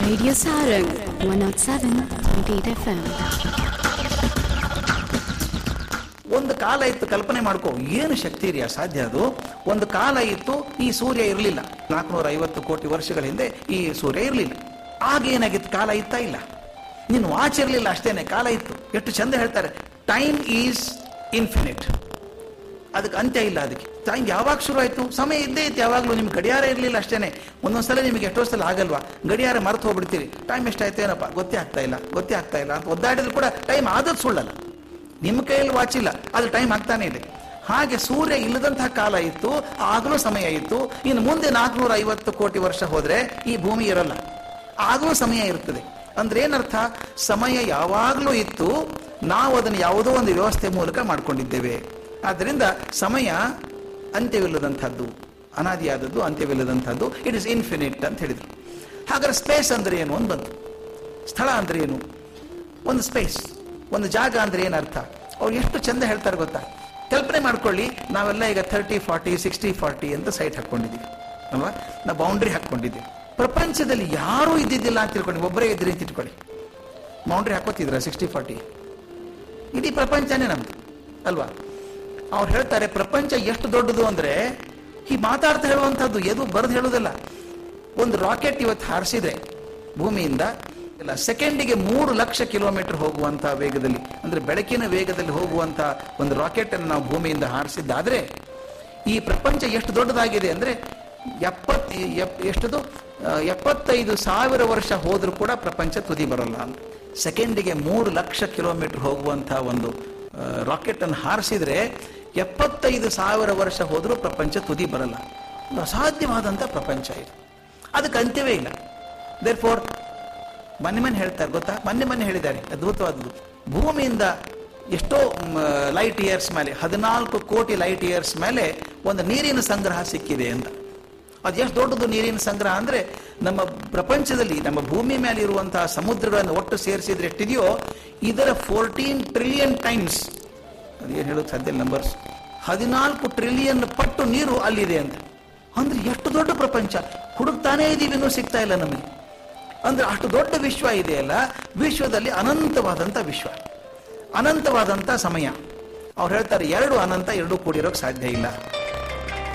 Radio Sarang 107.8 FM. ಒಂದು ಕಾಲ ಇತ್ತು ಕಲ್ಪನೆ ಮಾಡ್ಕೋ ಏನು ಶಕ್ತಿ ರೀ ಸಾಧ್ಯ ಅದು ಒಂದು ಕಾಲ ಇತ್ತು ಈ ಸೂರ್ಯ ಇರಲಿಲ್ಲ ನಾಲ್ಕುನೂರ ಐವತ್ತು ಕೋಟಿ ವರ್ಷಗಳ ಹಿಂದೆ ಈ ಸೂರ್ಯ ಇರಲಿಲ್ಲ ಆಗ ಏನಾಗಿತ್ತು ಕಾಲ ಇತ್ತಾ ಇಲ್ಲ ನೀನು ವಾಚ್ ಇರಲಿಲ್ಲ ಅಷ್ಟೇನೆ ಕಾಲ ಇತ್ತು ಎಷ್ಟು ಚಂದ ಹೇಳ್ತಾರೆ ಟೈಮ್ ಈಸ್ ಇನ್ಫಿನಿಟ್ ಅದಕ್ಕೆ ಅಂತ್ಯ ಇಲ್ಲ ಅದಕ್ಕೆ ಟೈಮ್ ಯಾವಾಗ ಶುರು ಆಯ್ತು ಸಮಯ ಇದ್ದೇ ಇತ್ತು ಯಾವಾಗಲೂ ನಿಮ್ಗೆ ಗಡಿಯಾರ ಇರಲಿಲ್ಲ ಅಷ್ಟೇನೆ ಒಂದೊಂದ್ಸಲ ನಿಮಗೆ ಎಷ್ಟೋ ಸಲ ಆಗಲ್ವಾ ಗಡಿಯಾರ ಮರೆತು ಹೋಗ್ಬಿಡ್ತೀರಿ ಟೈಮ್ ಎಷ್ಟಾಯ್ತು ಏನಪ್ಪ ಗೊತ್ತೇ ಆಗ್ತಾ ಇಲ್ಲ ಗೊತ್ತೇ ಆಗ್ತಾ ಇಲ್ಲ ಅಂತ ಒದ್ದಾಡಿದ್ರು ಕೂಡ ಟೈಮ್ ಆದದ್ದು ಸುಳ್ಳಲ್ಲ ನಿಮ್ಮ ಕೈಯಲ್ಲಿ ವಾಚ್ ಇಲ್ಲ ಅದು ಟೈಮ್ ಆಗ್ತಾನೆ ಇದೆ ಹಾಗೆ ಸೂರ್ಯ ಇಲ್ಲದಂತಹ ಕಾಲ ಇತ್ತು ಆಗಲೂ ಸಮಯ ಇತ್ತು ಇನ್ನು ಮುಂದೆ ನಾಲ್ಕುನೂರ ಐವತ್ತು ಕೋಟಿ ವರ್ಷ ಹೋದ್ರೆ ಈ ಭೂಮಿ ಇರಲ್ಲ ಆಗಲೂ ಸಮಯ ಇರ್ತದೆ ಅಂದ್ರೆ ಏನರ್ಥ ಸಮಯ ಯಾವಾಗಲೂ ಇತ್ತು ನಾವು ಅದನ್ನು ಯಾವುದೋ ಒಂದು ವ್ಯವಸ್ಥೆ ಮೂಲಕ ಮಾಡ್ಕೊಂಡಿದ್ದೇವೆ ಆದ್ದರಿಂದ ಸಮಯ ಅಂತ್ಯವಿಲ್ಲದಂಥದ್ದು ಅನಾದಿಯಾದದ್ದು ಅಂತ್ಯವಿಲ್ಲದಂಥದ್ದು ಇಟ್ ಇಸ್ ಇನ್ಫಿನಿಟ್ ಅಂತ ಹೇಳಿದ್ರು ಹಾಗಾದ್ರೆ ಸ್ಪೇಸ್ ಅಂದ್ರೆ ಏನು ಒಂದು ಬಂತು ಸ್ಥಳ ಅಂದ್ರೆ ಏನು ಒಂದು ಸ್ಪೇಸ್ ಒಂದು ಜಾಗ ಅಂದ್ರೆ ಏನು ಅರ್ಥ ಅವ್ರು ಎಷ್ಟು ಚಂದ ಹೇಳ್ತಾರೆ ಗೊತ್ತಾ ಕಲ್ಪನೆ ಮಾಡ್ಕೊಳ್ಳಿ ನಾವೆಲ್ಲ ಈಗ ಥರ್ಟಿ ಫಾರ್ಟಿ ಸಿಕ್ಸ್ಟಿ ಫಾರ್ಟಿ ಅಂತ ಸೈಟ್ ಹಾಕೊಂಡಿದ್ದೀವಿ ಅಲ್ವಾ ನಾವು ಬೌಂಡ್ರಿ ಹಾಕೊಂಡಿದ್ದೀವಿ ಪ್ರಪಂಚದಲ್ಲಿ ಯಾರೂ ಇದ್ದಿದ್ದಿಲ್ಲ ಅಂತ ತಿಳ್ಕೊಂಡು ಒಬ್ಬರೇ ಇದ್ರಿ ಅಂತ ಇಟ್ಕೊಳ್ಳಿ ಬೌಂಡ್ರಿ ಹಾಕೋತಿದ್ರ ಸಿಕ್ಸ್ಟಿ ಫಾರ್ಟಿ ಇಡೀ ಪ್ರಪಂಚನೇ ನಮ್ದು ಅಲ್ವಾ ಅವ್ರು ಹೇಳ್ತಾರೆ ಪ್ರಪಂಚ ಎಷ್ಟು ದೊಡ್ಡದು ಅಂದ್ರೆ ಈ ಮಾತಾಡ್ತಾ ಹೇಳುವಂಥದ್ದು ಎದು ಬರೆದು ಹೇಳುವುದಿಲ್ಲ ಒಂದು ರಾಕೆಟ್ ಇವತ್ತು ಹಾರಿಸಿದ್ರೆ ಭೂಮಿಯಿಂದ ಇಲ್ಲ ಸೆಕೆಂಡಿಗೆ ಮೂರು ಲಕ್ಷ ಕಿಲೋಮೀಟರ್ ಹೋಗುವಂತ ವೇಗದಲ್ಲಿ ಅಂದ್ರೆ ಬೆಳಕಿನ ವೇಗದಲ್ಲಿ ಹೋಗುವಂತ ಒಂದು ರಾಕೆಟ್ ಅನ್ನು ನಾವು ಭೂಮಿಯಿಂದ ಹಾರಿಸಿದ್ದಾದ್ರೆ ಈ ಪ್ರಪಂಚ ಎಷ್ಟು ದೊಡ್ಡದಾಗಿದೆ ಅಂದ್ರೆ ಎಪ್ಪತ್ ಎಪ್- ಎಷ್ಟದು ಆ, ಎಪ್ಪತ್ತೈದು ಸಾವಿರ ವರ್ಷ ಹೋದ್ರೂ ಕೂಡ ಪ್ರಪಂಚ ತುದಿ ಬರಲ್ಲ ಸೆಕೆಂಡಿಗೆ ಮೂರು ಲಕ್ಷ ಕಿಲೋಮೀಟರ್ ಹೋಗುವಂತ ಒಂದು ರಾಕೆಟ್ ಅನ್ನು ಹಾರಿಸಿದ್ರೆ ಎಪ್ಪತ್ತೈದು ಸಾವಿರ ವರ್ಷ ಹೋದ್ರೂ ಪ್ರಪಂಚ ತುದಿ ಬರಲ್ಲ ಒಂದು ಅಸಾಧ್ಯವಾದಂಥ ಪ್ರಪಂಚ ಇದು ಅದಕ್ಕೆ ಅಂತ್ಯವೇ ಇಲ್ಲ ದೇರ್ ಫೋರ್ ಮೊನ್ನೆ ಮೊನ್ನೆ ಹೇಳ್ತಾರೆ ಗೊತ್ತಾ ಮೊನ್ನೆ ಮೊನ್ನೆ ಹೇಳಿದ್ದಾರೆ ಅದ್ಭುತವಾದದ್ದು ಭೂಮಿಯಿಂದ ಎಷ್ಟೋ ಲೈಟ್ ಇಯರ್ಸ್ ಮೇಲೆ ಹದಿನಾಲ್ಕು ಕೋಟಿ ಲೈಟ್ ಇಯರ್ಸ್ ಮೇಲೆ ಒಂದು ನೀರಿನ ಸಂಗ್ರಹ ಸಿಕ್ಕಿದೆ ಅಂತ ಅದು ಎಷ್ಟು ದೊಡ್ಡದು ನೀರಿನ ಸಂಗ್ರಹ ಅಂದ್ರೆ ನಮ್ಮ ಪ್ರಪಂಚದಲ್ಲಿ ನಮ್ಮ ಭೂಮಿ ಮೇಲೆ ಇರುವಂತಹ ಸಮುದ್ರಗಳನ್ನು ಒಟ್ಟು ಸೇರಿಸಿದ್ರೆ ಎಷ್ಟಿದೆಯೋ ಇದರ ಫೋರ್ಟೀನ್ ಟ್ರಿಲಿಯನ್ ಟೈಮ್ಸ್ ಅದೇನು ಹೇಳೋದು ಸಾಧ್ಯ ನಂಬರ್ಸ್ ಹದಿನಾಲ್ಕು ಟ್ರಿಲಿಯನ್ ಪಟ್ಟು ನೀರು ಅಲ್ಲಿದೆ ಅಂತ ಅಂದ್ರೆ ಎಷ್ಟು ದೊಡ್ಡ ಪ್ರಪಂಚ ಹುಡುಕ್ತಾನೇ ಇದೀವಿ ಇನ್ನೂ ಸಿಗ್ತಾ ಇಲ್ಲ ನಮಗೆ ಅಂದ್ರೆ ಅಷ್ಟು ದೊಡ್ಡ ವಿಶ್ವ ಇದೆಯಲ್ಲ ವಿಶ್ವದಲ್ಲಿ ಅನಂತವಾದಂಥ ವಿಶ್ವ ಅನಂತವಾದಂಥ ಸಮಯ ಅವ್ರು ಹೇಳ್ತಾರೆ ಎರಡು ಅನಂತ ಎರಡು ಕೂಡಿರೋಕೆ ಸಾಧ್ಯ ಇಲ್ಲ